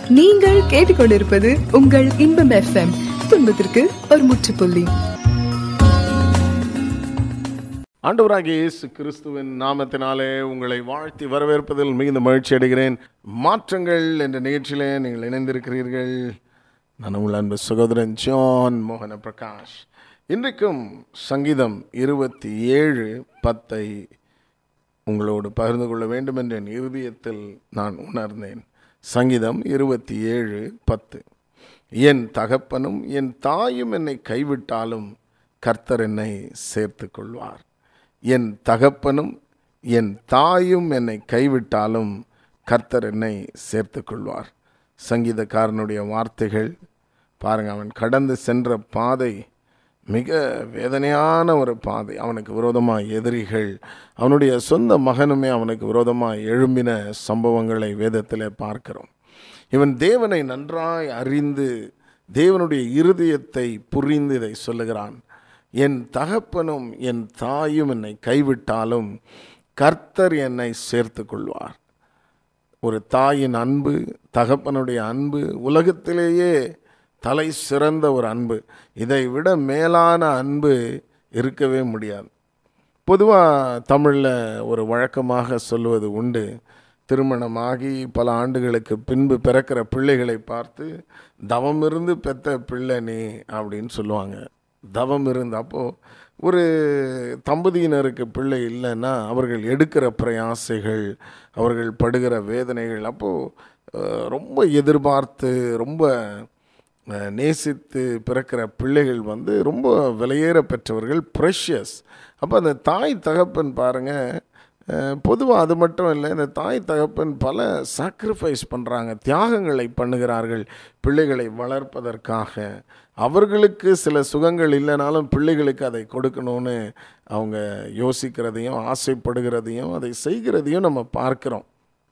நீங்கள் கேட்டுக்கொண்டிருப்பது உங்கள் இன்பம் எஃப்எம் துன்பத்திற்கு ஒரு முற்றுப்புள்ளி ஆண்டவராகிய இயேசு கிறிஸ்துவின் நாமத்தினாலே உங்களை வாழ்த்தி வரவேற்பதில் மிகுந்த மகிழ்ச்சி அடைகிறேன் மாற்றங்கள் என்ற நிகழ்ச்சியிலே நீங்கள் இணைந்திருக்கிறீர்கள் நான் உங்கள் அன்பு சகோதரன் ஜான் மோகன பிரகாஷ் இன்றைக்கும் சங்கீதம் இருபத்தி ஏழு பத்தை உங்களோடு பகிர்ந்து கொள்ள வேண்டும் என்ற என் இருதயத்தில் நான் உணர்ந்தேன் சங்கீதம் இருபத்தி ஏழு பத்து என் தகப்பனும் என் தாயும் என்னை கைவிட்டாலும் கர்த்தர் என்னை சேர்த்து கொள்வார் என் தகப்பனும் என் தாயும் என்னை கைவிட்டாலும் கர்த்தர் என்னை சேர்த்து கொள்வார் சங்கீதக்காரனுடைய வார்த்தைகள் பாருங்க அவன் கடந்து சென்ற பாதை மிக வேதனையான ஒரு பாதை அவனுக்கு விரோதமாக எதிரிகள் அவனுடைய சொந்த மகனுமே அவனுக்கு விரோதமாக எழும்பின சம்பவங்களை வேதத்தில் பார்க்கிறோம் இவன் தேவனை நன்றாய் அறிந்து தேவனுடைய இருதயத்தை புரிந்து இதை சொல்லுகிறான் என் தகப்பனும் என் தாயும் என்னை கைவிட்டாலும் கர்த்தர் என்னை சேர்த்து கொள்வார் ஒரு தாயின் அன்பு தகப்பனுடைய அன்பு உலகத்திலேயே தலை சிறந்த ஒரு அன்பு இதை விட மேலான அன்பு இருக்கவே முடியாது பொதுவாக தமிழில் ஒரு வழக்கமாக சொல்லுவது உண்டு திருமணமாகி பல ஆண்டுகளுக்கு பின்பு பிறக்கிற பிள்ளைகளை பார்த்து தவம் இருந்து பெத்த பிள்ளை நீ அப்படின்னு சொல்லுவாங்க தவம் இருந்து அப்போது ஒரு தம்பதியினருக்கு பிள்ளை இல்லைன்னா அவர்கள் எடுக்கிற பிரயாசைகள் அவர்கள் படுகிற வேதனைகள் அப்போது ரொம்ப எதிர்பார்த்து ரொம்ப அஹ், நேசித்து பிறக்கிற பிள்ளைகள் வந்து ரொம்ப விலையேற பெற்றவர்கள் ப்ரெஷியஸ் அப்போ அந்த தாய் தகப்பன் பாருங்கள் பொதுவாக அது மட்டும் இல்லை இந்த தாய் தகப்பன் பல சாக்ரிஃபைஸ் பண்ணுறாங்க தியாகங்களை பண்ணுகிறார்கள் பிள்ளைகளை வளர்ப்பதற்காக அவர்களுக்கு சில சுகங்கள் இல்லைனாலும் பிள்ளைகளுக்கு அதை கொடுக்கணும்னு அவங்க யோசிக்கிறதையும் ஆசைப்படுகிறதையும் அதை செய்கிறதையும் நம்ம பார்க்குறோம்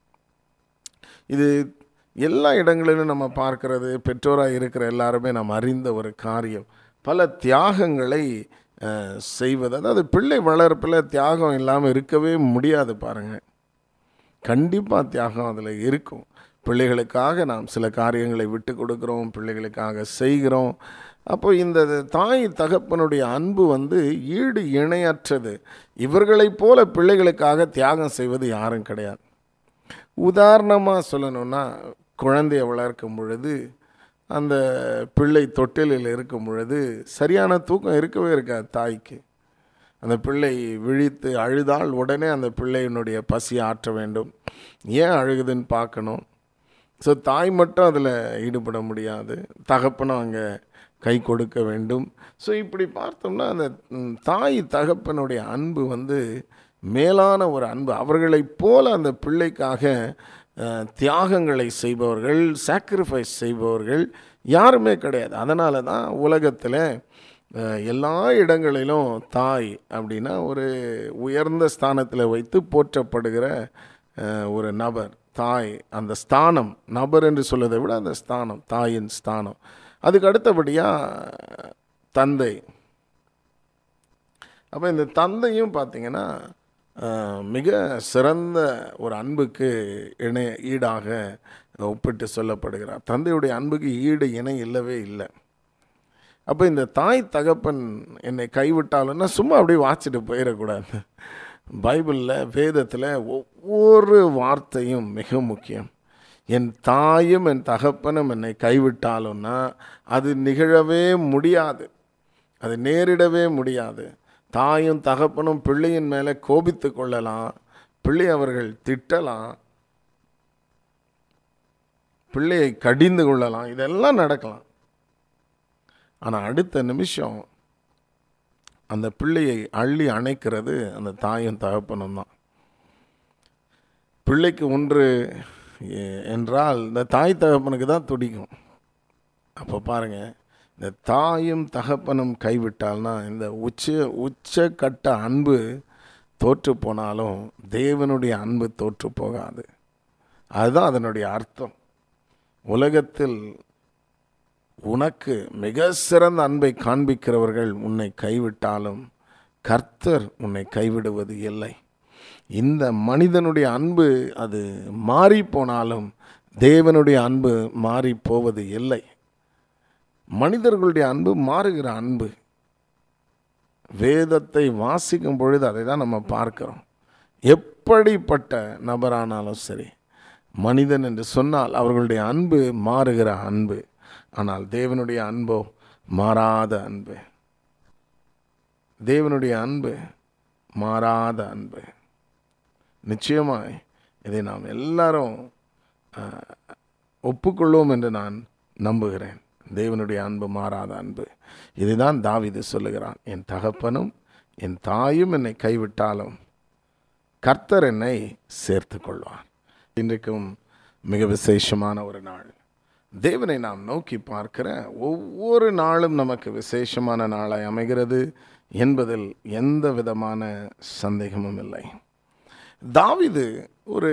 இது எல்லா இடங்களிலும் நம்ம பார்க்கிறது பெற்றோராக இருக்கிற எல்லாருமே நாம் அறிந்த ஒரு காரியம் பல தியாகங்களை அஹ், செய்வது அதாவது பிள்ளை வளர்ப்பில் தியாகம் இல்லாமல் இருக்கவே முடியாது பாருங்கள் கண்டிப்பாக தியாகம் அதில் இருக்கும் பிள்ளைகளுக்காக நாம் சில காரியங்களை விட்டு கொடுக்குறோம் பிள்ளைகளுக்காக செய்கிறோம் அப்போ இந்த தாய் தகப்பனுடைய அன்பு வந்து ஈடு இணையற்றது இவர்களைப் போல பிள்ளைகளுக்காக தியாகம் செய்வது யாரும் கிடையாது உதாரணமாக சொல்லணும்னா குழந்தையை வளர்க்கும் பொழுது அந்த பிள்ளை தொட்டிலில் இருக்கும் பொழுது சரியான தூக்கம் இருக்கவே இருக்காது தாய்க்கு அந்த பிள்ளை விழித்து அழுதால் உடனே அந்த பிள்ளையினுடைய பசி ஆற்ற வேண்டும் ஏன் அழுகுதுன்னு பார்க்கணும் ஸோ தாய் மட்டும் அதில் ஈடுபட முடியாது தகப்பனும் அங்கே கை கொடுக்க வேண்டும் ஸோ இப்படி பார்த்தோம்னா அந்த ம், தாய் தகப்பனுடைய அன்பு வந்து மேலான ஒரு அன்பு அவர்களைப் போல அந்த பிள்ளைக்காக அஹ், தியாகங்களை செய்பவர்கள் சாக்ரிஃபைஸ் செய்பவர்கள் யாருமே கிடையாது அதனால தான் உலகத்தில் அஹ், எல்லா இடங்களிலும் தாய் அப்படின்னா ஒரு உயர்ந்த ஸ்தானத்தில் வைத்து போற்றப்படுகிற அஹ், ஒரு நபர் தாய் அந்த ஸ்தானம் நபர் என்று சொல்வதை விட அந்த ஸ்தானம் தாயின் ஸ்தானம் அதுக்கு அடுத்தபடியாக தந்தை அப்போ இந்த தந்தையும் பார்த்தீங்கன்னா அஹ், மிக சிறந்த ஒரு அன்புக்கு இணை ஈடாக ஒப்பிட்டு சொல்லப்படுகிறார் தந்தையுடைய அன்புக்கு ஈடு இணை இல்லவே இல்லை அப்போ இந்த தாய் தகப்பன் என்னை கைவிட்டாலும்னா சும்மா அப்படியே வாச்சிட்டு போயிடக்கூடாது பைபிளில் வேதத்தில் ஒவ்வொரு வார்த்தையும் மிக முக்கியம் என் தாயும் என் தகப்பனும் என்னை கைவிட்டாலும்னா அது நிகழவே முடியாது அது நேரிடவே முடியாது தாயும் தகப்பனும் பிள்ளையின் மேலே கோபித்து கொள்ளலாம் பிள்ளை அவர்கள் திட்டலாம் பிள்ளையை கடிந்து கொள்ளலாம் இதெல்லாம் நடக்கலாம் ஆனால் அடுத்த நிமிஷம் அந்த பிள்ளையை அள்ளி அணைக்கிறது அந்த தாயும் தகப்பனும் தான் பிள்ளைக்கு ஒன்று எ- என்றால் இந்த தாய் தகப்பனுக்கு தான் துடிக்கும் அப்போ பாருங்க இந்த தாயும் தகப்பனும் கைவிட்டால்னா இந்த உச்ச உச்சக்கட்ட அன்பு தோற்று போனாலும் தேவனுடைய அன்பு தோற்று போகாது அதுதான் அதனுடைய அர்த்தம் உலகத்தில் உனக்கு மிக சிறந்த அன்பை காண்பிக்கிறவர்கள் உன்னை கைவிட்டாலும் கர்த்தர் உன்னை கைவிடுவது இல்லை இந்த மனிதனுடைய அன்பு அது மாறி போனாலும் தேவனுடைய அன்பு மாறி போவது இல்லை மனிதர்களுடைய அன்பு மாறுகிற அன்பு வேதத்தை வாசிக்கும் பொழுது அதை தான் நம்ம பார்க்கிறோம் எப்படிப்பட்ட நபரானாலும் சரி மனிதன் என்று சொன்னால் அவர்களுடைய அன்பு மாறுகிற அன்பு ஆனால் தேவனுடைய அன்போ மாறாத அன்பு தேவனுடைய அன்பு மாறாத அன்பு நிச்சயமாய் இதை நாம் எல்லாரும் அஹ், ஒப்புக்கொள்வோம் என்று நான் நம்புகிறேன் தேவனுடைய அன்பு மாறாத அன்பு இதுதான் தாவீது சொல்லுகிறான் என் தகப்பனும் என் தாயும் என்னை கைவிட்டாலும் கர்த்தர் என்னை சேர்த்து கொள்வார் இன்றைக்கும் மிக விசேஷமான ஒரு நாள் தேவனை நாம் நோக்கி பார்க்கிற ஒவ்வொரு நாளும் நமக்கு விசேஷமான நாளாய் அமைகிறது என்பதில் எந்த விதமான சந்தேகமும் இல்லை தாவீது ஒரு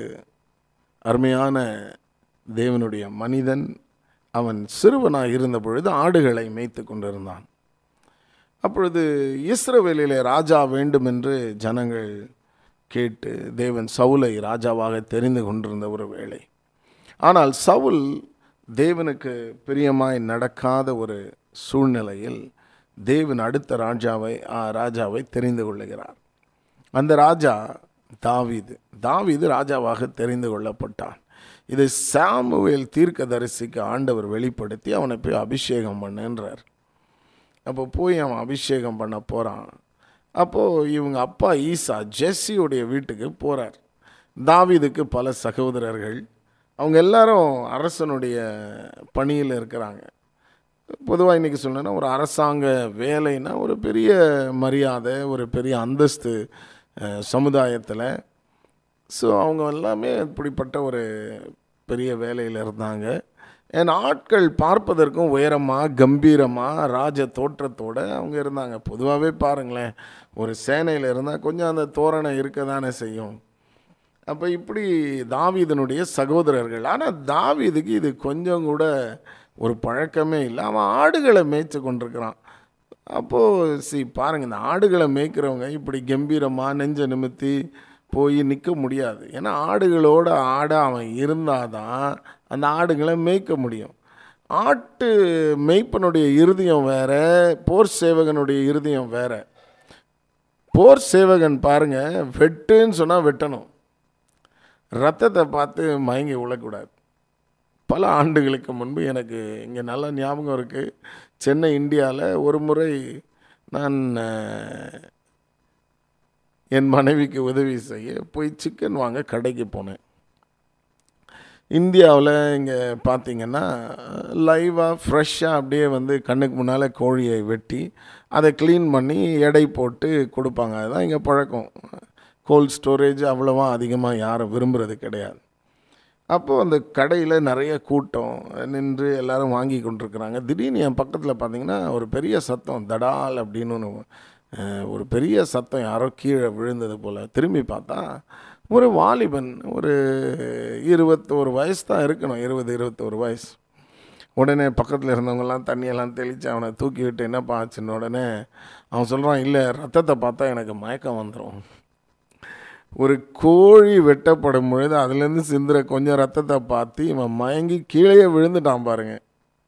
அருமையான தேவனுடைய மனிதன் அவன் சிறுவனாய் இருந்த பொழுது ஆடுகளை மேய்த்து கொண்டிருந்தான் அப்பொழுது இஸ்ரவேலிலே ராஜா வேண்டும் என்று ஜனங்கள் கேட்டு தேவன் சவுலை ராஜாவாக தெரிந்து கொண்டிருந்த ஒரு வேளை ஆனால் சவுல் தேவனுக்கு பிரியமாய் நடக்காத ஒரு சூழ்நிலையில் தேவன் அடுத்த ராஜாவை ஆ, ராஜாவை தெரிந்து கொள்ளுகிறார் அந்த ராஜா தாவீது தாவீது ராஜாவாக தெரிந்து கொள்ளப்பட்டான் இதை சாமுவேல் தீர்க்கதரிசிக்கு ஆண்டவர் வெளிப்படுத்தி அவனை போய் அபிஷேகம் பண்ணுன்றார் அப்போ போய் அவன் அபிஷேகம் பண்ண போகிறான் அப்போது இவங்க அப்பா ஈசா ஜெஸ்ஸியுடைய வீட்டுக்கு போகிறார் தாவீதுக்கு பல சகோதரர்கள் அவங்க எல்லாரும் அரசனுடைய பணியில் இருக்கிறாங்க பொதுவாக இன்றைக்கி சொல்லணும்னா ஒரு அரசாங்க வேலைன்னா ஒரு பெரிய மரியாதை ஒரு பெரிய அந்தஸ்து சமுதாயத்தில் ஸோ அவங்க எல்லாமே இப்படிப்பட்ட ஒரு பெரிய வேலையில் இருந்தாங்க என் ஆட்கள் பார்ப்பதற்கும் உயரமாக கம்பீரமாக ராஜ தோற்றத்தோடு அவங்க இருந்தாங்க பொதுவாகவே பாருங்களேன் ஒரு சேனையில் இருந்தால் கொஞ்சம் அந்த தோரணை இருக்க தானே செய்யும் அப்போ இப்படி தாவீதனுடைய சகோதரர்கள் ஆனால் தாவீதுக்கு இது கொஞ்சம் கூட ஒரு பழக்கமே இல்லை அவன் ஆடுகளை மேய்ச்சி கொண்டிருக்கிறான் அப்போது சி பாருங்கள் இந்த ஆடுகளை மேய்க்கிறவங்க இப்படி கம்பீரமாக நெஞ்ச நிமித்தி போய் நிற்க முடியாது ஏன்னா ஆடுகளோட ஆட அவன் இருந்தால் தான் அந்த ஆடுகளை மேய்க்க முடியும் ஆட்டு மேய்ப்பனுடைய இருதயம் வேற போர் சேவகனுடைய இருதயம் வேற போர் சேவகன் பாருங்க வெட்டுன்னு சொன்னால் வெட்டணும் ரத்தத்தை பார்த்து மயங்கி விழக்கூடாது பல ஆண்டுகளுக்கு முன்பு எனக்கு இங்கே நல்ல ஞாபகம் இருக்குது சென்னை இந்தியாவில் ஒரு முறை நான் அஹ், என் மனைவிக்கு உதவி செய்ய போய் சிக்கன் வாங்க கடைக்கு போனேன் இந்தியாவில் இங்கே பார்த்தீங்கன்னா லைவாக ஃப்ரெஷ்ஷாக அப்படியே வந்து கண்ணுக்கு முன்னால் கோழியை வெட்டி அதை க்ளீன் பண்ணி எடை போட்டு கொடுப்பாங்க அதுதான் இங்கே பழக்கம் கோல்ட் ஸ்டோரேஜ் அவ்வளோவா அதிகமாக யாரும் விரும்புகிறது கிடையாது அப்போது அந்த கடையில் நிறைய கூட்டம் நின்று எல்லாரும் வாங்கி கொண்டிருக்கிறாங்க திடீர்னு என் பக்கத்தில் பார்த்தீங்கன்னா ஒரு பெரிய சத்தம் தடால் அப்படின்னு ஒன்று அஹ், ஒரு பெரிய சத்தம் யாரோ கீழே விழுந்தது போல் திரும்பி பார்த்தா ஒரு வாலிபன் ஒரு இருபத்தோரு வயசு தான் இருக்கணும் இருபது இருபத்தோரு வயசு உடனே பக்கத்தில் இருந்தவங்கெல்லாம் தண்ணியெல்லாம் தெளித்து அவனை தூக்கி விட்டு என்னப்பா ஆச்சுன்னு உடனே அவன் சொல்கிறான் இல்லை ரத்தத்தை பார்த்தா எனக்கு மயக்கம் வந்துடும் ஒரு கோழி வெட்டப்படும் பொழுது அதுலேருந்து சிந்துற கொஞ்சம் ரத்தத்தை பார்த்து இவன் மயங்கி கீழே விழுந்துட்டான் பாருங்க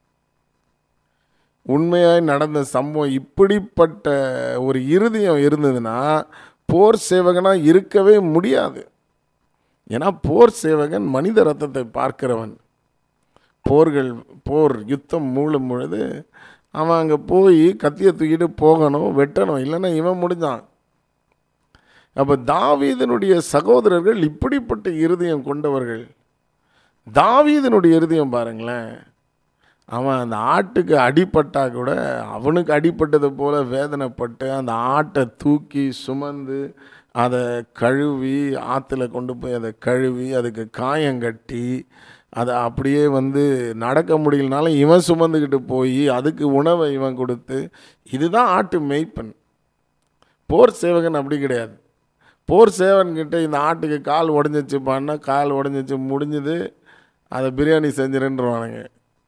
உண்மையாய் நடந்த சம்பவம் இப்படிப்பட்ட ஒரு இருதயம் இருந்ததுன்னா போர் சேவகனாக இருக்கவே முடியாது ஏன்னா போர் சேவகன் மனித ரத்தத்தை பார்க்கிறவன் போர்கள் போர் யுத்தம் மூழும் பொழுது அவன் அங்கே போய் கத்தியை தூக்கிட்டு போகணும் வெட்டணும் இல்லைன்னா இவன் முடிஞ்சான் அப்போ தாவீதனுடைய சகோதரர்கள் இப்படிப்பட்ட இருதயம் கொண்டவர்கள் தாவீதனுடைய இருதயம் பாருங்களேன் அவன் அந்த ஆட்டுக்கு அடிபட்டா கூட அவனுக்கு அடிபட்டது போல வேதனைப்பட்டு அந்த ஆட்டை தூக்கி சுமந்து அதை கழுவி ஆற்றுல கொண்டு போய் அதை கழுவி அதுக்கு காயம் கட்டி அதை அப்படியே வந்து நடக்க முடியலனாலும் இவன் சுமந்துக்கிட்டு போய் அதுக்கு உணவை இவன் கொடுத்து இதுதான் ஆட்டு மேய்ப்பன் போர் சேவகன் அப்படி கிடையாது போர் சேவன்கிட்ட இந்த ஆட்டுக்கு கால் உடஞ்சிச்சு பண்ணா கால் உடஞ்சிச்சு முடிஞ்சது அதை பிரியாணி செஞ்சிருன்றவானுங்க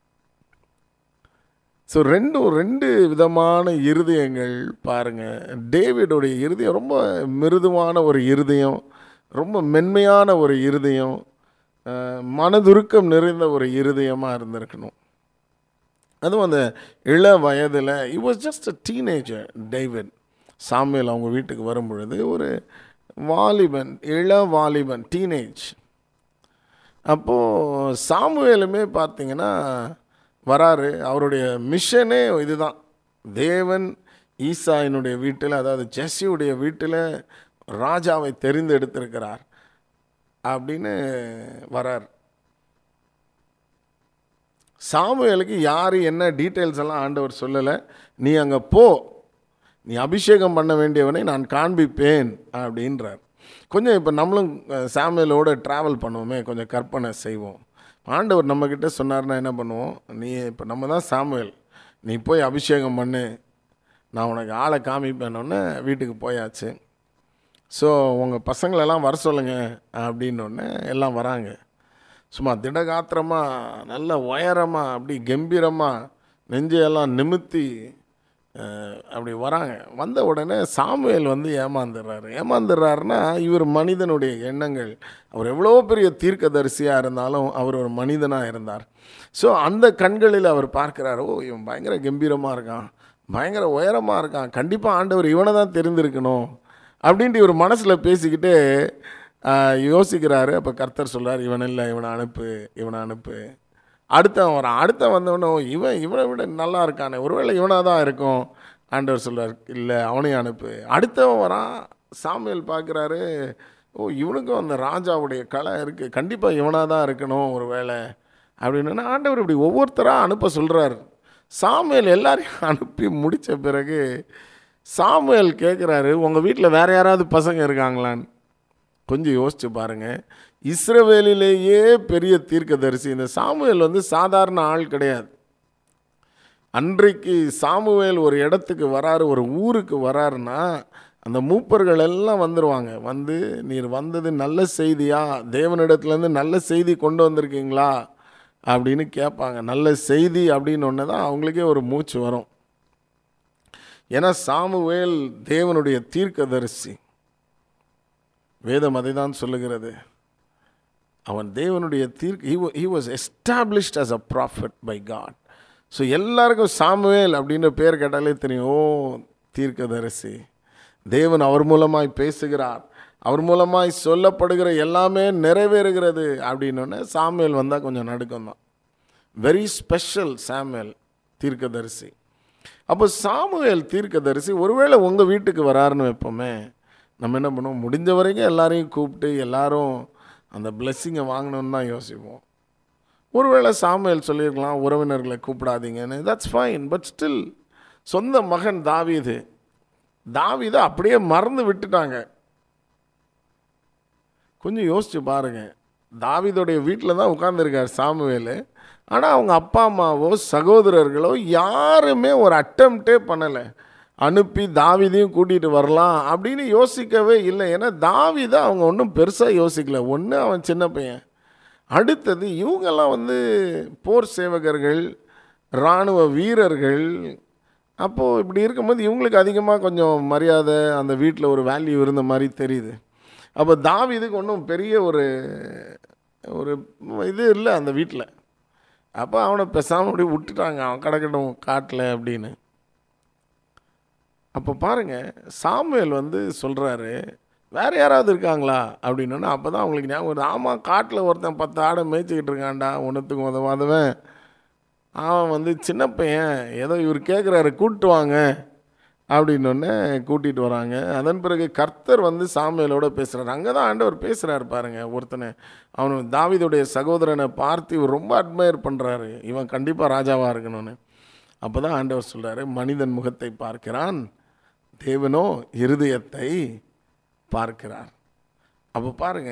ஸோ ரெண்டும் ரெண்டு விதமான இருதயங்கள் பாருங்கள் டேவிடோடைய இருதயம் ரொம்ப மிருதுவான ஒரு இருதயம் ரொம்ப மென்மையான ஒரு இருதயம் அஹ், மனதுருக்கம் நிறைந்த ஒரு இருதயமாக இருந்திருக்கணும் அதுவும் அந்த இள வயதில் he was just a teenager David Samuel அவங்க வீட்டுக்கு வரும் பொழுது ஒரு வாலிபன் இள வாலிபன் டீனேஜ் அப்போது சாமுவேலுமே பார்த்தீங்கன்னா வராரு அவருடைய மிஷனே இதுதான் தேவன் ஈசாயினுடைய வீட்டில் அதாவது ஜெஸ்ஸியுடைய வீட்டில் ராஜாவை தெரிந்தெடுத்திருக்கிறார் அப்படின்னு வரார் சாமுவேலுக்கு யார் என்ன டீட்டெயில்ஸ் எல்லாம் ஆண்டவர் சொல்லலை நீ அங்கே போ நீ அபிஷேகம் பண்ண வேண்டியவனை நான் காண்பிப்பேன் அப்படின்றார் கொஞ்சம் இப்போ நம்மளும் அஹ், சாமுவேலோட ட்ராவல் பண்ணுவோமே கொஞ்சம் கற்பனை செய்வோம் ஆண்டவர் நம்மக்கிட்ட சொன்னார்னா என்ன பண்ணுவோம் நீ இப்போ நம்ம தான் சாமுவேல் நீ போய் அபிஷேகம் பண்ணு நான் உனக்கு ஆளை காமிப்பேன்னொன்னே வீட்டுக்கு போயாச்சு ஸோ உங்கள் பசங்களெல்லாம் வர சொல்லுங்க அப்படின்னொன்னே எல்லாம் வராங்க சும்மா திடகாத்திரமாக நல்ல உயரமாக அப்படி கம்பீரமாக நெஞ்சையெல்லாம் நிமித்தி அஹ், அப்படி வராங்க வந்த உடனே சாமுவேல் வந்து ஏமாந்துடுறாரு ஏமாந்துடுறாருன்னா இவர் மனிதனுடைய எண்ணங்கள் அவர் எவ்வளோ பெரிய தீர்க்கதரிசியாக இருந்தாலும் அவர் ஒரு மனிதனாக இருந்தார் ஸோ அந்த கண்களில் அவர் பார்க்குறாரு ஓ இவன் பயங்கர கம்பீரமாக இருக்கான் பயங்கர உயரமாக இருக்கான் கண்டிப்பாக ஆண்டவர் இவனை தான் தெரிந்திருக்கணும் அப்படின்ட்டு இவர் மனசில் பேசிக்கிட்டு ஆஹ், யோசிக்கிறாரு அப்போ கர்த்தர் சொல்றார் இவன் இல்லை இவனை அனுப்பு இவனை அனுப்பு அடுத்தவன் வரான் அடுத்த வந்தவனோ இவன் இவனை விட நல்லா இருக்கானே ஒருவேளை இவனாக தான் இருக்கும் ஆண்டவர் சொல்றார் இல்லை அவனையும் அனுப்பு அடுத்தவன் வரான் சாமியல் பார்க்குறாரு ஓ இவனுக்கும் அந்த ராஜாவுடைய கலை இருக்குது கண்டிப்பாக இவனாக தான் இருக்கணும் ஒரு வேளை அப்படின்னு ஆண்டவர் இப்படி ஒவ்வொருத்தராக அனுப்ப சொல்கிறார் சாமுவேல் எல்லாரையும் அனுப்பி முடித்த பிறகு சாமுவேல் கேட்குறாரு உங்கள் வீட்டில் வேறு யாராவது பசங்க இருக்காங்களான்னு கொஞ்சம் யோசிச்சு பாருங்கள் இஸ்ரவேலிலேயே பெரிய தீர்க்கதரிசி இந்த சாமுவேல் வந்து சாதாரண ஆள் கிடையாது அன்றைக்கு சாமுவேல் ஒரு இடத்துக்கு வராரு ஒரு ஊருக்கு வராருன்னா அந்த மூப்பர்கள் எல்லாம் வந்துடுவாங்க வந்து நீர் வந்தது நல்ல செய்தியா தேவனிடத்துலேருந்து நல்ல செய்தி கொண்டு வந்திருக்கீங்களா அப்படின்னு கேட்பாங்க நல்ல செய்தி அப்படின்னு ஒன்று தான் அவங்களுக்கே ஒரு மூச்சு வரும் ஏன்னா சாமுவேல் தேவனுடைய தீர்க்கதரிசி வேதம் அதை தான் சொல்லுகிறது அவன் தேவனுடைய தீர்க்க he was established as a prophet by God so எல்லாருக்கும் சாமுவேல் அப்படின்ற பேர் கேட்டாலே தெரியும் ஓ தீர்க்கதரிசி தேவன் அவர் மூலமாய் பேசுகிறார் அவர் மூலமாய் சொல்லப்படுகிற எல்லாமே நிறைவேறுகிறது அப்படின்னோடனே சாமுவேல் வந்தால் கொஞ்சம் நடுக்கம் தான் வெரி ஸ்பெஷல் சாமுவேல் தீர்க்கதரிசி அப்போ சாமுவேல் தீர்க்கதரிசி ஒருவேளை உங்கள் வீட்டுக்கு வராருன்னு வைப்போமே நம்ம என்ன பண்ணுவோம் முடிஞ்ச வரைக்கும் எல்லாரையும் கூப்பிட்டு எல்லாரும் அந்த பிளெஸ்ஸிங்கை வாங்கணும்னு தான் யோசிப்போம் ஒருவேளை சாமுவேல் சொல்லியிருக்கலாம் உறவினர்களை கூப்பிடாதீங்கன்னு தட்ஸ் ஃபைன் பட் ஸ்டில் சொந்த மகன் தாவீது தாவீதை அப்படியே மறந்து விட்டுட்டாங்க கொஞ்சம் யோசிச்சு பாருங்க தாவீதோடைய வீட்டில் தான் உட்காந்துருக்கார் சாமுவேல் ஆனால் அவங்க அப்பா அம்மாவோ சகோதரர்களோ யாருமே ஒரு அட்டம்ப்டே பண்ணலை அனுப்பி தாவீதையும் கூட்டிகிட்டு வரலாம் அப்படின்னு யோசிக்கவே இல்லை ஏன்னா தாவீதை அவங்க ஒன்றும் பெருசாக யோசிக்கல ஒன்று அவன் சின்ன பையன் அடுத்தது இவங்கெல்லாம் வந்து போர் சேவகர்கள் இராணுவ வீரர்கள் அப்போது இப்படி இருக்கும்போது இவங்களுக்கு அதிகமாக கொஞ்சம் மரியாதை அந்த வீட்டில் ஒரு வேல்யூ இருந்த மாதிரி தெரியுது அப்போ தாவீதுக்கு ஒன்றும் பெரிய ஒரு ஒரு இது இல்லை அந்த வீட்டில் அப்போ அவனை பேசாமல் அப்படியே விட்டுட்டாங்க அவன் கிடக்கட்டும் காட்டில் அப்படின்னு அப்போ பாருங்கள் சாமுவேல் வந்து சொல்கிறாரு வேறு யாராவது இருக்காங்களா அப்படின்னா அப்போ தான் அவங்களுக்கு ஞாபகம் வருது ஆமாம் காட்டில் ஒருத்தன் பத்து ஆடை மேய்ச்சிக்கிட்டு இருக்கான்டா ஒன்றுத்துக்கு உதவாதவன் அவன் வந்து சின்ன பையன் ஏதோ இவர் கேட்குறாரு கூப்பிட்டு வாங்க அப்படின்னொன்னே கூட்டிகிட்டு வராங்க அதன் பிறகு கர்த்தர் வந்து சாமுவேலோட பேசுகிறார் அங்கே தான் ஆண்டவர் பேசுகிறாரு பாருங்க ஒருத்தனை அவன் தாவீதுடைய சகோதரனை பார்த்து இவர் ரொம்ப அட்மையர் பண்ணுறாரு இவன் கண்டிப்பாக ராஜாவாக இருக்கணும்னு அப்போ தான் ஆண்டவர் சொல்கிறாரு மனிதன் முகத்தை பார்க்கிறான் தேவனோ இருதயத்தை பார்க்கிறார் அப்போ பாருங்க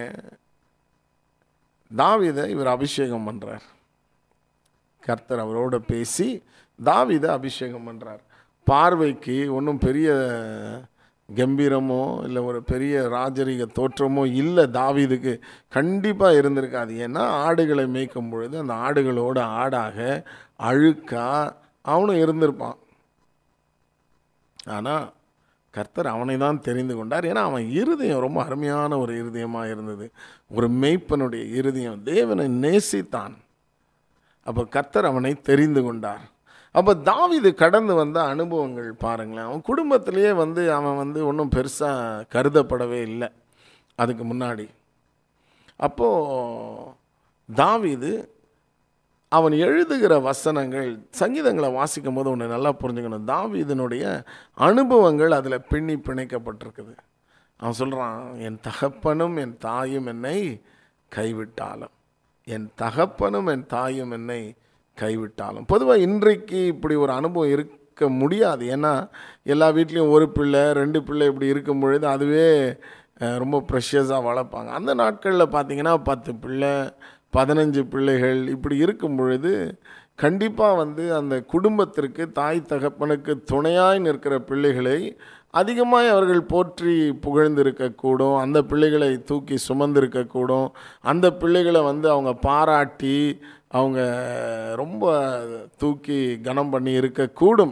தாவீதை இவர் அபிஷேகம் பண்ணுறார் கர்த்தர் அவரோட பேசி தாவீதை அபிஷேகம் பண்ணுறார் பார்வைக்கு ஒன்றும் பெரிய கம்பீரமோ இல்லை ஒரு பெரிய ராஜரீக தோற்றமோ இல்லை தாவீதுக்கு கண்டிப்பாக இருந்திருக்காது ஏன்னா ஆடுகளை மேய்க்கும் பொழுது அந்த ஆடுகளோட ஆடாக அழுக்கா அவனும் இருந்திருப்பான் ஆனால் கர்த்தர் அவனை தான் தெரிந்து கொண்டார் ஏன்னா அவன் இருதயம் ரொம்ப அருமையான ஒரு இருதயமாக இருந்தது ஒரு மெய்ப்பனுடைய இருதயம் தேவனை நேசித்தான் அப்போ கர்த்தர் அவனை தெரிந்து கொண்டார் அப்போ தாவீது கடந்து வந்த அனுபவங்கள் பாருங்களேன் அவன் குடும்பத்திலேயே வந்து அவன் வந்து ஒன்றும் பெருசாக கருதப்படவே இல்லை அதுக்கு முன்னாடி அப்போது தாவீது அவன் எழுதுகிற வசனங்கள் சங்கீதங்களை வாசிக்கும் போது ஒன்று நல்லா புரிஞ்சுக்கணும் தாவீதனுடைய அனுபவங்கள் அதில் பின்னி பிணைக்கப்பட்டிருக்குது அவன் சொல்கிறான் என் தகப்பனும் என் தாயும் என்னை கைவிட்டாலும் என் தகப்பனும் என் தாயும் என்னை கைவிட்டாலும் பொதுவாக இன்றைக்கு இப்படி ஒரு அனுபவம் இருக்க முடியாது ஏன்னா எல்லா வீட்லேயும் ஒரு பிள்ளை ரெண்டு பிள்ளை இப்படி இருக்கும் பொழுது அதுவே அஹ், ரொம்ப ப்ரெஷியஸாக வளர்ப்பாங்க அந்த நாட்களில் பார்த்தீங்கன்னா பத்து பிள்ளை பதினஞ்சு பிள்ளைகள் இப்படி இருக்கும் பொழுது கண்டிப்பாக வந்து அந்த குடும்பத்திற்கு தாய் தகப்பனுக்கு துணையாய் நிற்கிற பிள்ளைகளை அதிகமாய் அவர்கள் போற்றி புகழ்ந்திருக்கக்கூடும் அந்த பிள்ளைகளை தூக்கி சுமந்திருக்கக்கூடும் அந்த பிள்ளைகளை வந்து அவங்க பாராட்டி அவங்க ரொம்ப தூக்கி கனம் பண்ணி இருக்கக்கூடும்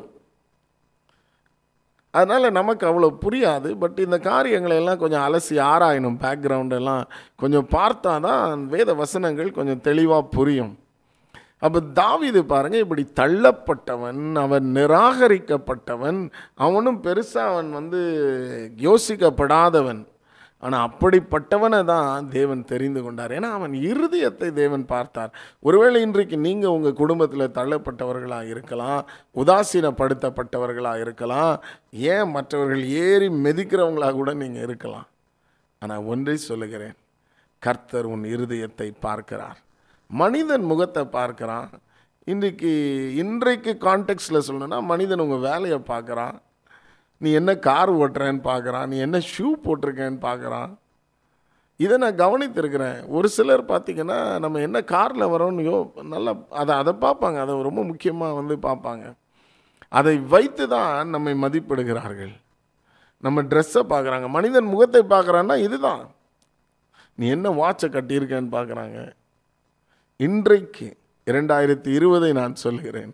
அதனால் நமக்கு அவ்வளோ புரியாது பட் இந்த காரியங்களை எல்லாம் கொஞ்சம் அலசி ஆராயணும் பேக்ரவுண்ட் எல்லாம் கொஞ்சம் பார்த்தா தான் வேத வசனங்கள் கொஞ்சம் தெளிவாக புரியும் அப்போ தாவீது பாருங்க இப்படி தள்ளப்பட்டவன் அவன் நிராகரிக்கப்பட்டவன் அவனும் பெருசாக அவன் வந்து யோசிக்கப்படாதவன் ஆனால் அப்படிப்பட்டவனை தான் தேவன் தெரிந்து கொண்டார் ஏன்னா அவன் இருதயத்தை தேவன் பார்த்தார் ஒருவேளை இன்றைக்கு நீங்கள் உங்கள் குடும்பத்தில் தள்ளப்பட்டவர்களாக இருக்கலாம் உதாசீனப்படுத்தப்பட்டவர்களாக இருக்கலாம் ஏன் மற்றவர்கள் ஏறி மிதிக்கிறவங்களாக கூட நீங்கள் இருக்கலாம் ஆனால் ஒன்றை சொல்லுகிறேன் கர்த்தர் உன் இருதயத்தை பார்க்கிறார் மனிதன் முகத்தை பார்க்குறான் இன்றைக்கு இன்றைக்கு கான்டெக்ட்ஸில் சொல்லணும்னா மனிதன் உங்கள் வேலையை பார்க்குறான் நீ என்ன கார் ஓட்டுறேன்னு பார்க்குறான் நீ என்ன ஷூ போட்டிருக்கேன்னு பார்க்குறான் இதை நான் கவனித்திருக்கிறேன் ஒரு சிலர் பார்த்தீங்கன்னா நம்ம என்ன காரில் வரோன்னு யோ நல்லா அதை அதை பார்ப்பாங்க அதை ரொம்ப முக்கியமாக வந்து பார்ப்பாங்க அதை வைத்து தான் நம்மை மதிப்பிடுகிறார்கள் நம்ம ட்ரெஸ்ஸை பார்க்குறாங்க மனிதன் முகத்தை பார்க்குறான்னா இதுதான் நீ என்ன வாட்சை கட்டியிருக்கேன்னு பார்க்குறாங்க இன்றைக்கு இரண்டாயிரத்தி இருபதை நான் சொல்கிறேன்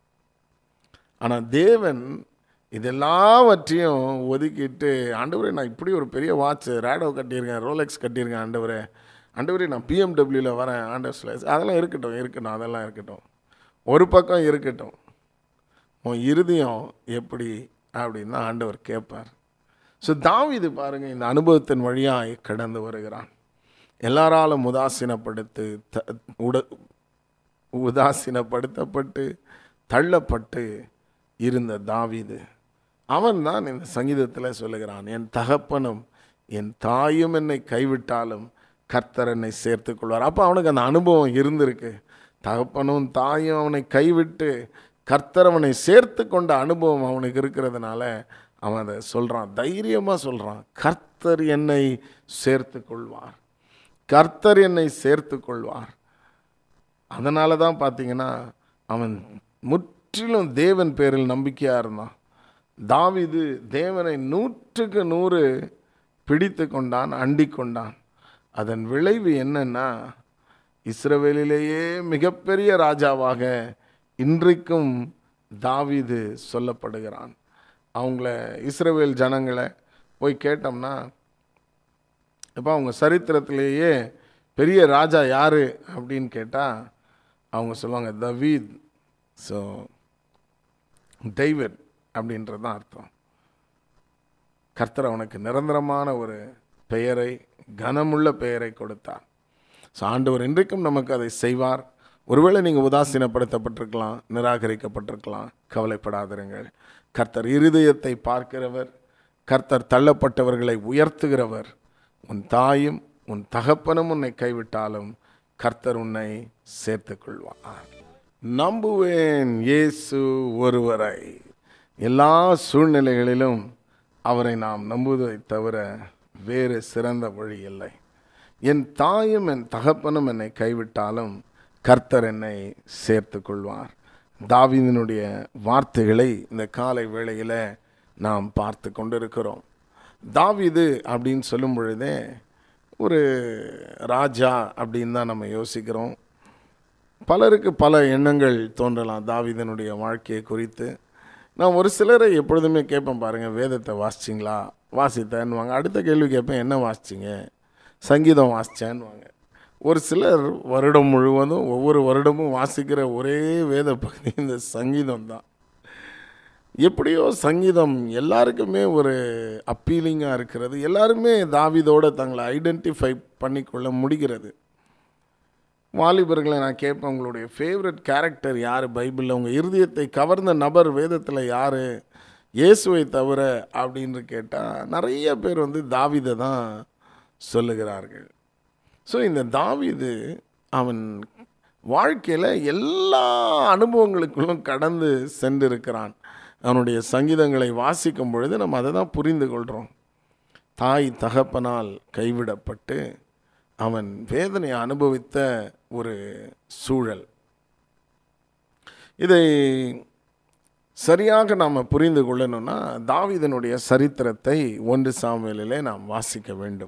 ஆனால் தேவன் இதெல்லாவற்றையும் ஒதுக்கிட்டு ஆண்டவரே நான் இப்படி ஒரு பெரிய வாட்ச் ரேடோ கட்டியிருக்கேன் ரோலெக்ஸ் கட்டியிருக்கேன் ஆண்டவரே ஆண்டவரே நான் பிஎம்டபிள்யூவில் வரேன் ஆண்டவர் அதெல்லாம் இருக்கட்டும் இருக்கட்டும் அதெல்லாம் இருக்கட்டும் ஒரு பக்கம் இருக்கட்டும் உன் இருதயம் எப்படி அப்படின்னு தான் ஆண்டவர் கேட்பார் ஸோ தாவீது பாருங்க இந்த அனுபவத்தின் வழியாக கடந்து வருகிறான் எல்லாராலும் உதாசீனப்படுத்து த உட உதாசீனப்படுத்தப்பட்டு தள்ளப்பட்டு இருந்த தாவீது அவன் தான் இந்த சங்கீதத்தில் சொல்லுகிறான் என் தகப்பனும் என் தாயும் என்னை கைவிட்டாலும் கர்த்தர் என்னை சேர்த்துக் கொள்வார் அப்போ அவனுக்கு அந்த அனுபவம் இருந்திருக்கு தகப்பனும் தாயும் அவனை கைவிட்டு கர்த்தர் அவனை சேர்த்து கொண்ட அனுபவம் அவனுக்கு இருக்கிறதுனால அவன் அதை சொல்கிறான் தைரியமாக சொல்கிறான் கர்த்தர் என்னை சேர்த்து கொள்வார் கர்த்தர் என்னை சேர்த்து கொள்வார் அதனால தான் பார்த்தீங்கன்னா அவன் முற்றிலும் தேவன் பேரில் நம்பிக்கையாக இருந்தான் தாவீது தேவனை நூற்றுக்கு நூறு பிடித்து கொண்டான் அண்டிக் கொண்டான் அதன் விளைவு என்னன்னா இஸ்ரவேலிலேயே மிகப்பெரிய ராஜாவாக இன்றைக்கும் தாவீது சொல்லப்படுகிறான் அவங்கள இஸ்ரவேல் ஜனங்களை போய் கேட்டோம்னா இப்போ அவங்க சரித்திரத்திலேயே பெரிய ராஜா யார் அப்படின்னு கேட்டால் அவங்க சொல்லுவாங்க தவீத் ஸோ டேவிட் அப்படின்றது தான் அர்த்தம் கர்த்தர் அவனுக்கு நிரந்தரமான ஒரு பெயரை கனமுள்ள பெயரை கொடுத்தார் ஸோ ஆண்டவர் இன்றைக்கும் நமக்கு அதை செய்வார் ஒருவேளை நீங்கள் உதாசீனப்படுத்தப்பட்டிருக்கலாம் நிராகரிக்கப்பட்டிருக்கலாம் கவலைப்படாதிருங்கள் கர்த்தர் இருதயத்தை பார்க்கிறவர் கர்த்தர் தள்ளப்பட்டவர்களை உயர்த்துகிறவர் உன் தாயும் உன் தகப்பனும் உன்னை கைவிட்டாலும் கர்த்தர் உன்னை சேர்த்துக் கொள்வார் நம்புவேன் இயேசு ஒருவரை எல்லா சூழ்நிலைகளிலும் அவரை நாம் நம்புவதை தவிர வேறு சிறந்த வழி இல்லை என் தாயும் என் தகப்பனும் என்னை கைவிட்டாலும் கர்த்தர் என்னை சேர்த்து கொள்வார் தாவீதினுடைய வார்த்தைகளை இந்த காலை வேளையில் நாம் பார்த்து கொண்டிருக்கிறோம் தாவீது அப்படின்னு சொல்லும் பொழுதே ஒரு ராஜா அப்படின்னு தான் நம்ம யோசிக்கிறோம் பலருக்கு பல எண்ணங்கள் தோன்றலாம் தாவீதனுடைய வாழ்க்கையை குறித்து நான் ஒரு சிலரை எப்பொழுதுமே கேட்பேன் பாருங்கள் வேதத்தை வாசிச்சிங்களா வாசித்தேன்னுவாங்க அடுத்த கேள்வி கேட்பேன் என்ன வாசிச்சிங்க சங்கீதம் வாசித்தேன்னுவாங்க ஒரு சிலர் வருடம் முழுவதும் ஒவ்வொரு வருடமும் வாசிக்கிற ஒரே வேத பகுதி இந்த சங்கீதம் தான் எப்படியோ சங்கீதம் எல்லாருக்குமே ஒரு அப்பீலிங்காக இருக்கிறது எல்லாருமே தாவிதோட தங்களை ஐடென்டிஃபை பண்ணிக்கொள்ள முடிகிறது வாலிபர்களை நான் கேட்பேன் உங்களுடைய ஃபேவரட் கேரக்டர் யார் பைபிளில் உங்கள் இருதயத்தை கவர்ந்த நபர் வேதத்தில் யார் இயேசுவை தவிர அப்படின்னு கேட்டால் நிறைய பேர் வந்து தாவிதை தான் சொல்லுகிறார்கள் ஸோ இந்த தாவிது அவன் வாழ்க்கையில் எல்லா அனுபவங்களுக்குள்ளும் கடந்து சென்றிருக்கிறான் அவனுடைய சங்கீதங்களை வாசிக்கும் பொழுது நம்ம அதை தான் புரிந்து கொள்கிறோம் தாய் தகப்பனால் கைவிடப்பட்டு அவன் வேதனையை அனுபவித்த ஒரு சூழல் இதை சரியாக நாம் புரிந்து கொள்ளணும்னா தாவிதனுடைய சரித்திரத்தை ஒன்று சாமுவேலிலே நாம் வாசிக்க வேண்டும்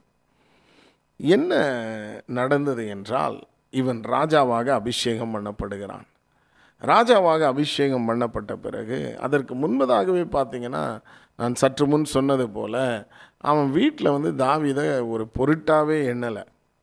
என்ன நடந்தது என்றால் இவன் ராஜாவாக அபிஷேகம் பண்ணப்படுகிறான் ராஜாவாக அபிஷேகம் பண்ணப்பட்ட பிறகு அதற்கு முன்பதாகவே பார்த்தீங்கன்னா நான் சற்று முன் சொன்னது போல் அவன் வீட்டில் வந்து தாவிதை ஒரு பொருட்டாவே எண்ணலை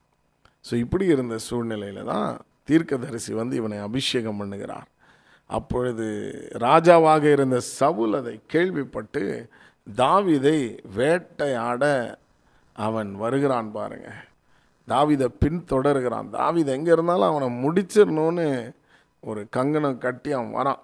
ஸோ இப்படி இருந்த சூழ்நிலையில் தான் தீர்க்கதரிசி வந்து இவனை அபிஷேகம் பண்ணுகிறார் அப்பொழுது ராஜாவாக இருந்த சவுல் அதை கேள்விப்பட்டு தாவிதை வேட்டையாட அவன் வருகிறான் பாருங்க தாவிதை பின்தொடர்கிறான் தாவிதை எங்கே இருந்தாலும் அவனை முடிச்சிடணும்னு ஒரு கங்கணம் கட்டி அவன் வரான்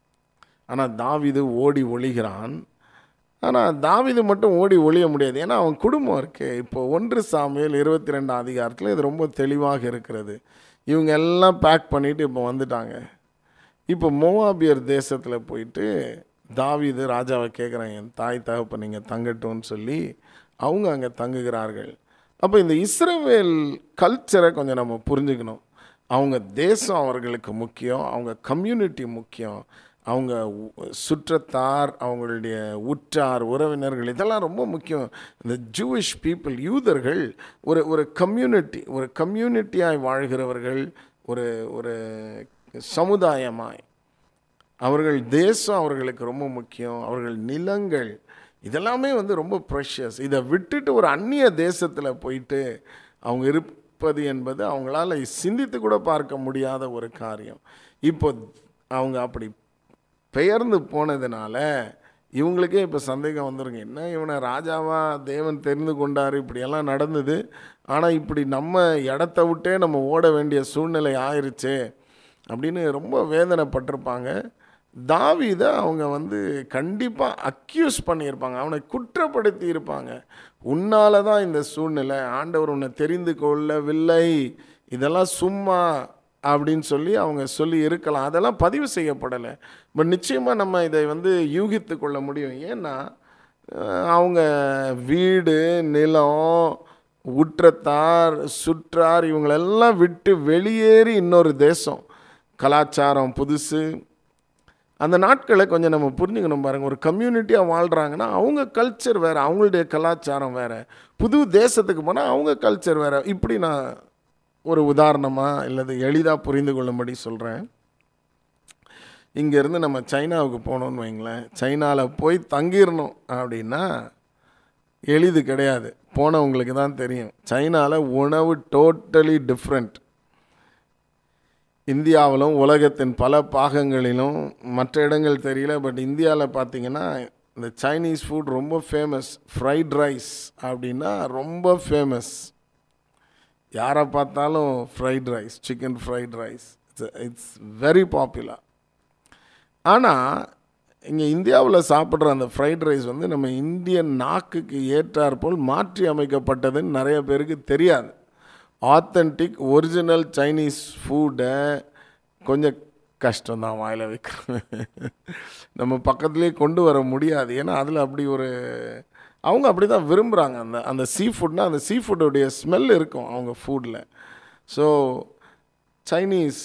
ஆனால் தாவிது ஓடி ஒளிகிறான் ஆனால் தாவிது மட்டும் ஓடி ஒளிய முடியாது ஏன்னா அவன் குடும்பம் இருக்கே இப்போ ஒன்று சாமியல் இருபத்தி ரெண்டாம் அதிகாரத்தில் இது ரொம்ப தெளிவாக இருக்கிறது இவங்க எல்லாம் பேக் பண்ணிவிட்டு இப்போ வந்துட்டாங்க இப்போ மோவாபியர் தேசத்தில் போயிட்டு தாவிது ராஜாவை கேட்குறாங்க என் தாய் தகப்ப நீங்கள் தங்கட்டும்னு சொல்லி அவங்க அங்கே தங்குகிறார்கள் அப்போ இந்த இஸ்ரேவேல் கல்ச்சரை கொஞ்சம் நம்ம புரிஞ்சுக்கணும் அவங்க தேசம் அவர்களுக்கு முக்கியம் அவங்க கம்யூனிட்டி முக்கியம் அவங்க சுற்றத்தார் அவங்களுடைய உற்றார் உறவினர்கள் இதெல்லாம் ரொம்ப முக்கியம் இந்த ஜூவிஷ் பீப்புள் யூதர்கள் ஒரு ஒரு கம்யூனிட்டி ஒரு கம்யூனிட்டியாய் வாழ்கிறவர்கள் ஒரு ஒரு சமுதாயமாய் அவர்கள் தேசம் அவர்களுக்கு ரொம்ப முக்கியம் அவர்கள் நிலங்கள் இதெல்லாமே வந்து ரொம்ப ப்ரெஷியஸ் இதை விட்டுட்டு ஒரு அந்நிய தேசத்தில் போயிட்டு அவங்க இருப்பது என்பது அவங்களால சிந்தித்து கூட பார்க்க முடியாத ஒரு காரியம் இப்போ அவங்க அப்படி பெயர்ந்து போனதுனால இவங்களுக்கே இப்போ சந்தேகம் வந்துருங்க என்ன இவனை ராஜாவா தேவன் தெரிந்து கொண்டார் இப்படியெல்லாம் நடந்தது ஆனால் இப்படி நம்ம இடத்த விட்டே நம்ம ஓட வேண்டிய சூழ்நிலை ஆயிடுச்சே அப்படின்னு ரொம்ப வேதனைப்பட்டிருப்பாங்க தாவிதை அவங்க வந்து கண்டிப்பாக அக்யூஸ் பண்ணியிருப்பாங்க அவனை குற்றப்படுத்தி இருப்பாங்க உன்னால தான் இந்த சூழ்நிலை ஆண்டவர் உன்னை தெரிந்து கொள்ளவில்லை இதெல்லாம் சும்மா அப்படின்னு சொல்லி அவங்க சொல்லி இருக்கலாம் அதெல்லாம் பதிவு செய்யப்படலை பட் நிச்சயமாக நம்ம இதை வந்து யூகித்து கொள்ள முடியும் ஏன்னா அவங்க வீடு நிலம் உற்றத்தார் சுற்றார் இவங்களெல்லாம் விட்டு வெளியேறி இன்னொரு தேசம் கலாச்சாரம் புதுசு அந்த நாட்களை கொஞ்சம் நம்ம புரிஞ்சுக்கணும் பாருங்கள் ஒரு கம்யூனிட்டியாக வாழ்கிறாங்கன்னா அவங்க கல்ச்சர் வேறு அவங்களுடைய கலாச்சாரம் வேறு புது தேசத்துக்கு போனால் அவங்க கல்ச்சர் வேறு இப்படி நான் ஒரு உதாரணமாக இல்லது எளிதாக புரிந்து கொள்ளும்படி சொல்கிறேன் இங்கேருந்து நம்ம சைனாவுக்கு போகணுன்னு வைங்களேன் சைனாவில் போய் தங்கிடணும் அப்படின்னா எளிது கிடையாது போனவங்களுக்கு தான் தெரியும் சைனாவில் உணவு டோட்டலி டிஃப்ரெண்ட் இந்தியாவிலும் உலகத்தின் பல பாகங்களிலும் மற்ற இடங்கள் தெரியல பட் இந்தியாவில் பார்த்தீங்கன்னா இந்த சைனீஸ் ஃபுட் ரொம்ப ஃபேமஸ் ஃப்ரைட் ரைஸ் அப்படின்னா ரொம்ப ஃபேமஸ் யாரை பார்த்தாலும் fried rice chicken fried rice it's it's very popular ஆனால் இங்கே இந்தியாவில் சாப்பிட்ற அந்த ஃப்ரைட் ரைஸ் வந்து நம்ம இந்தியன் நாக்குக்கு ஏற்றாற்போல் மாற்றி அமைக்கப்பட்டதுன்னு நிறைய பேருக்கு தெரியாது ஆத்தென்டிக் ஒரிஜினல் சைனீஸ் ஃபுட்டை கொஞ்சம் கஷ்டம்தான் வாயில் வைக்கிறது நம்ம பக்கத்துலேயே கொண்டு வர முடியாது ஏன்னா அதில் அப்படி ஒரு அவங்க அப்படி தான் விரும்புகிறாங்க அந்த அந்த சீ ஃபுட்னால் அந்த சீ ஃபுட்டோடைய ஸ்மெல் இருக்கும் அவங்க ஃபுட்டில் ஸோ சைனீஸ்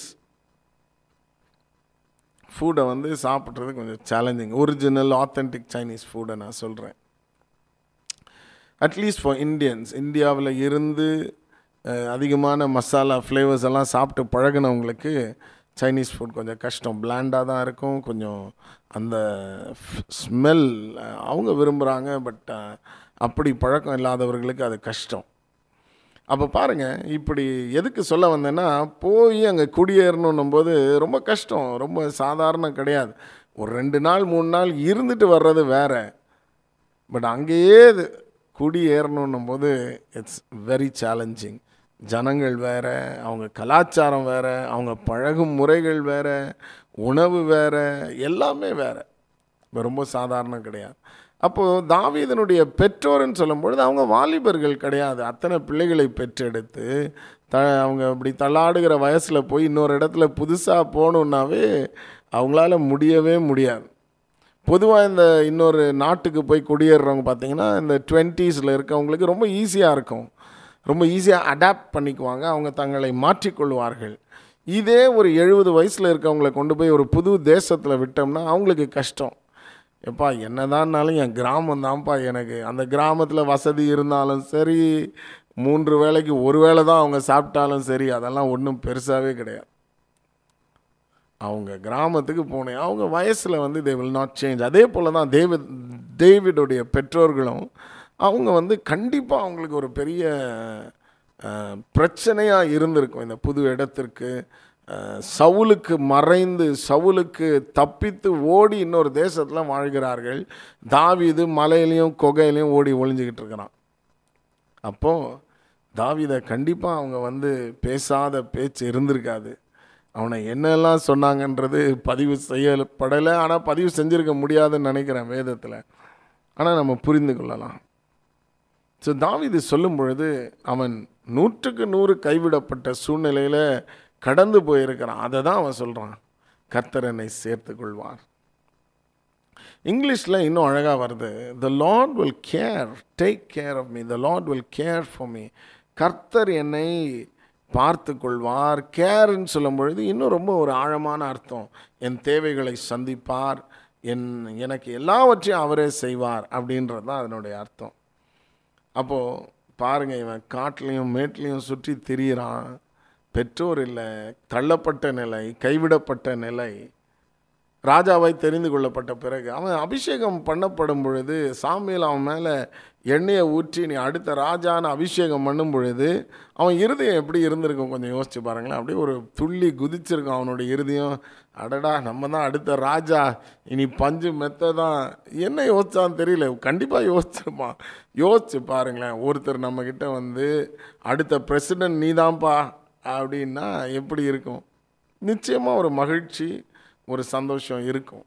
ஃபுட்டை வந்து சாப்பிட்றது கொஞ்சம் சேலஞ்சிங் ஒரிஜினல் ஆத்தென்டிக் சைனீஸ் ஃபுட்டை நான் சொல்கிறேன் அட்லீஸ்ட் ஃபார் இந்தியன்ஸ் இந்தியாவில் இருந்து அதிகமான மசாலா ஃப்ளேவர்ஸ் எல்லாம் சாப்பிட்டு பழகினவங்களுக்கு சைனீஸ் ஃபுட் கொஞ்சம் கஷ்டம் பிளாண்டாக தான் இருக்கும் கொஞ்சம் அந்த ஸ்மெல் அவங்க விரும்புகிறாங்க பட் அப்படி பழக்கம் இல்லாதவர்களுக்கு அது கஷ்டம் அப்போ பாருங்கள் இப்படி எதுக்கு சொல்ல வந்தேன்னா போய் அங்கே குடியேறணும் போது ரொம்ப கஷ்டம் ரொம்ப சாதாரணம் கிடையாது ஒரு ரெண்டு நாள் மூணு நாள் இருந்துட்டு வர்றது வேற பட் அங்கேயே இது குடியேறணும் போது இட்ஸ் வெரி சேலஞ்சிங் ஜனங்கள் வேற அவங்க கலாச்சாரம் வேற அவங்க பழகும் முறைகள் வேற உணவு வேற எல்லாமே வேற இப்போ ரொம்ப சாதாரணம் கிடையாது அப்போது தாவீதனுடைய பெற்றோர்னு சொல்லும்பொழுது அவங்க வாலிபர்கள் கிடையாது அத்தனை பிள்ளைகளை பெற்றெடுத்து த அவங்க அப்படி தள்ளாடுகிற வயசில் போய் இன்னொரு இடத்துல புதுசாக போகணுன்னாவே அவங்களால முடியவே முடியாது பொதுவாக இந்த இன்னொரு நாட்டுக்கு போய் குடியேறுறவங்க பார்த்தீங்கன்னா இந்த டுவெண்ட்டீஸில் இருக்கவங்களுக்கு ரொம்ப ஈஸியாக இருக்கும் ரொம்ப ஈஸியாக அடாப்ட் பண்ணிக்குவாங்க அவங்க தங்களை மாற்றிக்கொள்வார்கள் இதே ஒரு எழுபது வயசில் இருக்கவங்களை கொண்டு போய் ஒரு புது தேசத்தில் விட்டோம்னா அவங்களுக்கு கஷ்டம் எப்பா என்னதான்னாலும் என் கிராமம் தான்ப்பா எனக்கு அந்த கிராமத்தில் வசதி இருந்தாலும் சரி மூன்று வேளைக்கு ஒரு வேளை தான் அவங்க சாப்பிட்டாலும் சரி அதெல்லாம் ஒன்றும் பெருசாகவே கிடையாது அவங்க கிராமத்துக்கு போனேன் அவங்க வயசில் வந்து தே வில் நாட் சேஞ்ச் அதே போல் தான் டேவிட் டேவிடுடைய பெற்றோர்களும் அவங்க வந்து கண்டிப்பாக அவங்களுக்கு ஒரு பெரிய பிரச்சனையாக இருந்திருக்கும் இந்த புது இடத்திற்கு அஹ், சவுலுக்கு மறைந்து சவுலுக்கு தப்பித்து ஓடி இன்னொரு தேசத்தில் வாழ்கிறார்கள் தாவீது மலையிலையும் குகையிலையும் ஓடி ஒளிஞ்சிக்கிட்டு இருக்கிறான் அப்போது தாவீதை கண்டிப்பாக அவங்க வந்து பேசாத பேச்சு இருந்திருக்காது அவனை என்னெல்லாம் சொன்னாங்கன்றது பதிவு செய்யப்படலை ஆனால் பதிவு செஞ்சிருக்க முடியாதுன்னு நினைக்கிறேன் வேதத்தில் ஆனால் நம்ம புரிந்து கொள்ளலாம் ஸோ தாவீது சொல்லும் பொழுது அவன் நூற்றுக்கு நூறு கைவிடப்பட்ட சூழ்நிலையில் கடந்து போயிருக்கிறான் அதை தான் அவன் சொல்கிறான் கர்த்தர் என்னை சேர்த்து கொள்வார் இங்கிலீஷில் இன்னும் அழகாக வருது the Lord will care take care of me the Lord will care for me கர்த்தர் என்னை பார்த்து கொள்வார் கேர்ன்னு சொல்லும் பொழுது இன்னும் ரொம்ப ஒரு ஆழமான அர்த்தம் என் தேவைகளை சந்திப்பார் என் எனக்கு எல்லாவற்றையும் அவரே செய்வார் அப்படின்றது தான் அதனுடைய அர்த்தம் அப்போது பாருங்க இவன் காட்டுலேயும் மேட்லேயும் சுற்றி திரியிறான் பெற்றோர் இல்லை தள்ளப்பட்ட நிலை கைவிடப்பட்ட நிலை ராஜாவை தெரிந்து கொள்ளப்பட்ட பிறகு அவன் அபிஷேகம் பண்ணப்படும் பொழுது சாமியில் அவன் மேலே எண்ணெயை ஊற்றி நீ அடுத்த ராஜான்னு அபிஷேகம் பண்ணும் பொழுது அவன் இருதயம் எப்படி இருந்திருக்கும் கொஞ்சம் யோசிச்சு பாருங்களேன் அப்படியே ஒரு துள்ளி குதிச்சிருக்கும் அவனுடைய இருதயம் அடடா நம்ம தான் அடுத்த ராஜா இனி பஞ்சு மெத்த தான் என்ன யோசிச்சான்னு தெரியல கண்டிப்பாக யோசிச்சிருப்பான் யோசிச்சு பாருங்களேன் ஒருத்தர் நம்மக்கிட்ட வந்து அடுத்த பிரசிடென்ட் நீதான்ப்பா அப்படின்னா எப்படி இருக்கும் நிச்சயமாக ஒரு மகிழ்ச்சி ஒரு சந்தோஷம் இருக்கும்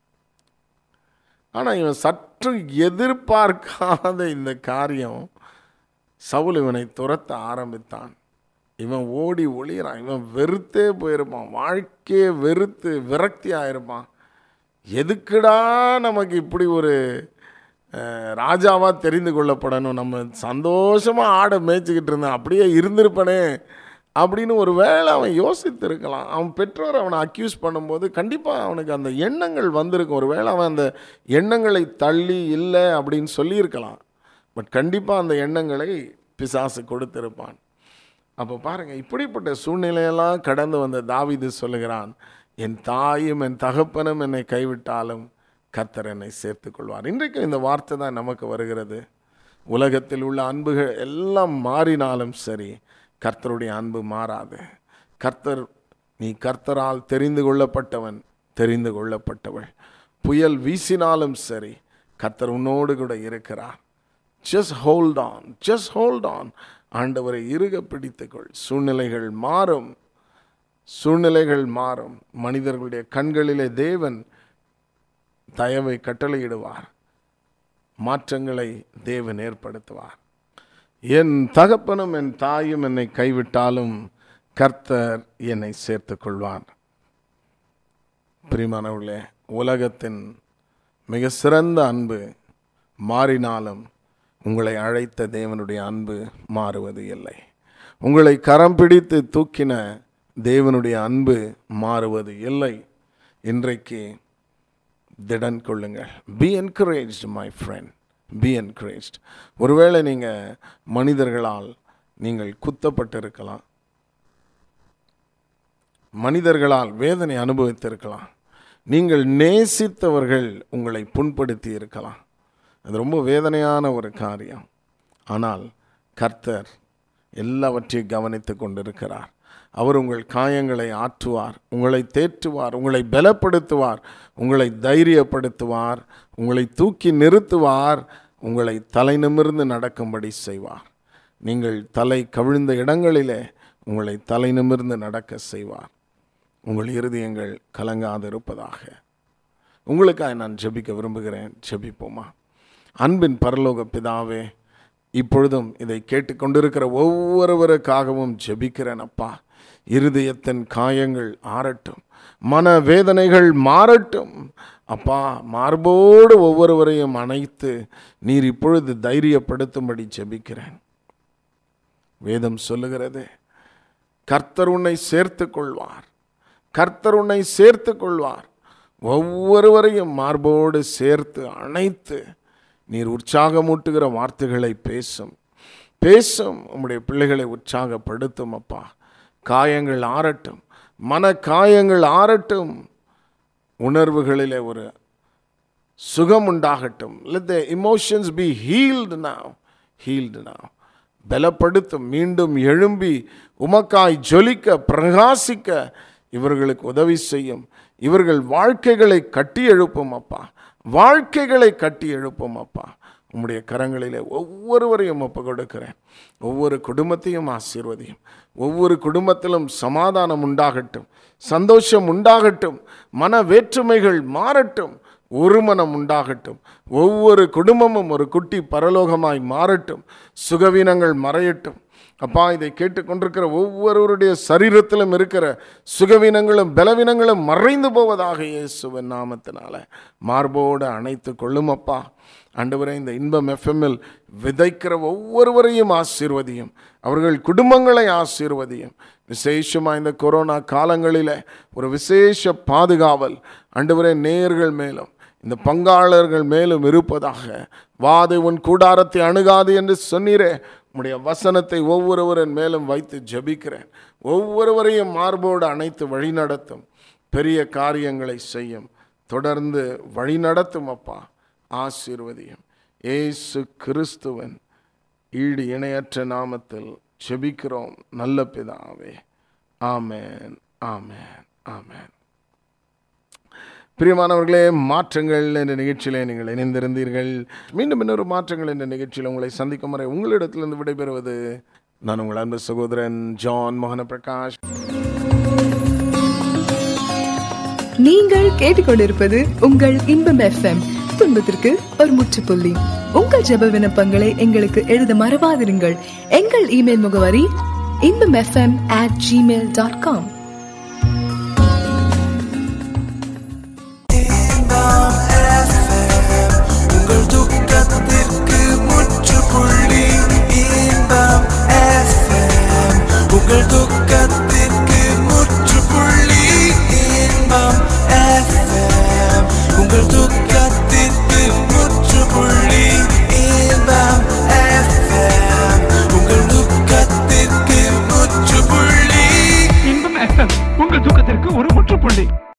ஆனால் இவன் சற்று எதிர்பார்க்காத இந்த காரியம் சவுல் இவனை துரத்த ஆரம்பித்தான் இவன் ஓடி ஒளிகிறான் இவன் வெறுத்தே போயிருப்பான் வாழ்க்கையே வெறுத்து விரக்தி ஆயிருப்பான் எதுக்குடா நமக்கு இப்படி ஒரு ராஜாவாக தெரிந்து கொள்ளப்படணும் நம்ம சந்தோஷமாக ஆடை மேய்ச்சிக்கிட்டு இருந்தேன் அப்படியே இருந்திருப்பனே அப்படின்னு ஒரு வேளை அவன் யோசித்திருக்கலாம் அவன் பெற்றோர் அவனை அக்யூஸ் பண்ணும்போது கண்டிப்பாக அவனுக்கு அந்த எண்ணங்கள் வந்திருக்கும் ஒரு வேளை அவன் அந்த எண்ணங்களை தள்ளி இல்லை அப்படின்னு சொல்லியிருக்கலாம் பட் கண்டிப்பாக அந்த எண்ணங்களை பிசாசு கொடுத்திருப்பான் அப்போ பாருங்கள் இப்படிப்பட்ட சூழ்நிலையெல்லாம் கடந்து வந்த தாவீது சொல்லுகிறான் என் தாயும் என் தகப்பனும் என்னை கைவிட்டாலும் கர்த்தர் என்னை சேர்த்துக் கொள்வார் இன்றைக்கு இந்த வார்த்தை தான் நமக்கு வருகிறது உலகத்தில் உள்ள அன்புகள் எல்லாம் மாறினாலும் சரி கர்த்தருடைய அன்பு மாறாது கர்த்தர் நீ கர்த்தரால் தெரிந்து கொள்ளப்பட்டவன் தெரிந்து கொள்ளப்பட்டவள் புயல் வீசினாலும் சரி கர்த்தர் உன்னோடு கூட இருக்கிறார் just hold on just hold on ஆண்டவரை இறுக பிடித்துக்கொள் சூழ்நிலைகள் மாறும் சூழ்நிலைகள் மாறும் மனிதர்களுடைய கண்களிலே தேவன் தயவை கட்டளையிடுவார் மாற்றங்களை தேவன் ஏற்படுத்துவார் என் தகப்பனும் என் தாயும் என்னை கைவிட்டாலும் கர்த்தர் என்னை சேர்த்து கொள்வார் பிரிமானவர்களே உலகத்தின் மிக சிறந்த அன்பு மாறினாலும் உங்களை அழைத்த தேவனுடைய அன்பு மாறுவது இல்லை உங்களை கரம் பிடித்து தூக்கின தேவனுடைய அன்பு மாறுவது இல்லை இன்றைக்கு திடன் கொள்ளுங்கள் be encourage my friend be encourage ஒருவேளை நீங்கள் மனிதர்களால் நீங்கள் குத்தப்பட்டிருக்கலாம் மனிதர்களால் வேதனை அனுபவித்திருக்கலாம் நீங்கள் நேசித்தவர்கள் உங்களை புண்படுத்தி இருக்கலாம் அது ரொம்ப வேதனையான ஒரு காரியம் ஆனால் கர்த்தர் எல்லாவற்றையும் கவனித்து கொண்டிருக்கிறார் அவர் உங்கள் காயங்களை ஆற்றுவார் உங்களை தேற்றுவார் உங்களை பலப்படுத்துவார் உங்களை தைரியப்படுத்துவார் உங்களை தூக்கி நிறுத்துவார் உங்களை தலை நிமிர்ந்து நடக்கும்படி செய்வார் நீங்கள் தலை கவிழ்ந்த இடங்களிலே உங்களை தலை நிமிர்ந்து நடக்க செய்வார் உங்கள் இருதயங்கள் கலங்காதிருப்பதாக உங்களுக்காக நான் ஜெபிக்க விரும்புகிறேன் ஜெபிப்போமா அன்பின் பரலோக பிதாவே இப்பொழுதும் இதை கேட்டுக்கொண்டிருக்கிற ஒவ்வொருவருக்காகவும் ஜெபிக்கிறேன் அப்பா இருதயத்தின் காயங்கள் ஆறட்டும் மன வேதனைகள் மாறட்டும் அப்பா மார்போடு ஒவ்வொருவரையும் அணைத்து நீர் இப்பொழுது தைரியப்படுத்தும்படி ஜெபிக்கிறேன் வேதம் சொல்லுகிறது கர்த்தர் உன்னை சேர்த்து கொள்வார் கர்த்தர் உன்னை சேர்த்து கொள்வார் ஒவ்வொருவரையும் மார்போடு சேர்த்து அணைத்து நீர் உற்சாகமூட்டுகிற வார்த்தைகளை பேசும் பேசும் உம்முடைய பிள்ளைகளை உற்சாகப்படுத்தும் அப்பா காயங்கள் ஆறட்டும் மன காயங்கள் ஆறட்டும் உணர்வுகளிலே ஒரு சுகம் உண்டாகட்டும் let the emotions be healed now healed now பலப்படுத்தும் மீண்டும் எழும்பி உமக்காய் ஜொலிக்க பிரகாசிக்க இவர்களுக்கு உதவி செய்யும் இவர்கள் வாழ்க்கைகளை கட்டி எழுப்பும் அப்பா வாழ்க்கைகளை கட்டி எழுப்பும் அப்பா உம்முடைய கரங்களிலே ஒவ்வொருவரையும் ஒப்பு கொடுக்கிறேன் ஒவ்வொரு குடும்பத்தையும் ஆசீர்வதியும் ஒவ்வொரு குடும்பத்திலும் சமாதானம் உண்டாகட்டும் சந்தோஷம் உண்டாகட்டும் மன வேற்றுமைகள் மாறட்டும் ஒரு மனம் உண்டாகட்டும் ஒவ்வொரு குடும்பமும் ஒரு குட்டி பரலோகமாய் மாறட்டும் சுகவீனங்கள் மறையட்டும் அப்பா இதை கேட்டுக்கொண்டிருக்கிற ஒவ்வொருவருடைய சரீரத்திலும் இருக்கிற சுகவீனங்களும் பலவீனங்களும் மறைந்து போவதாக இயேசுவின் நாமத்தினால மார்போடு அணைத்து கொள்ளும் அப்பா ஆண்டவரே இந்த இன்பம் எஃப்எம்மில் விதைக்கிற ஒவ்வொருவரையும் ஆசீர்வதியும் அவர்கள் குடும்பங்களை ஆசீர்வதியும் விசேஷமாக இந்த கொரோனா காலங்களில் ஒரு விசேஷ பாதுகாவல் ஆண்டவரே நேயர்கள் மேலும் இந்த பங்காளர்கள் மேலும் இருப்பதாக வாது உன் கூடாரத்தை அணுகாது என்று சொன்னீரே உம்முடைய வசனத்தை ஒவ்வொருவரின் மேலும் வைத்து ஜெபிக்கிறேன் ஒவ்வொருவரையும் மார்போடு அணைத்து வழிநடத்தும் பெரிய காரியங்களை செய்யும் தொடர்ந்து வழிநடத்தும் அப்பா ஆசீர்வதியும் ஏசு கிறிஸ்துவன் ஈடு இணையற்ற நாமத்தில் ஜெபிக்கிறோம் நல்ல பிதாவே ஆமேன் ஆமேன் ஆமேன் பிரியமானவர்களே மாற்றங்கள் என்ற நிகழ்ச்சியிலே நீங்கள் இணைந்திருந்தீர்கள் மீண்டும் இன்னொரு மாற்றங்கள் என்ற நிகழ்ச்சியில் உங்களை சந்திக்கும் வரை உங்களிடத்திலிருந்து விடைபெறுவது நான் உங்கள் அன்பு சகோதரன் ஜான் மோகன பிரகாஷ் நீங்கள் கேட்டுக்கொண்டிருப்பது உங்கள் இன்பம் எஃப்எம் துன்பத்திற்கு ஒரு முற்றுப்புள்ளி உங்கள் ஜெப விண்ணப்பங்களை எங்களுக்கு எழுத மறவாதிருங்கள் எங்கள் இமெயில் முகவரி Inbam FM at Gmail dot com உங்கள் துக்கத்திற்கு முற்றுப்புள்ளி இன்பம் FM உங்கள் துக்கத்திற்கு முற்றுப்புள்ளி இன்பம் FM உங்கள் துக்கத்திற்கு முற்றுப்புள்ளி இன்பம் FM உங்கள் துக்கத்திற்கு முற்றுப்புள்ளி இன்பம் எஃப்எம் உங்கள் தூக்கத்திற்கு ஒரு முற்றுப்புள்ளி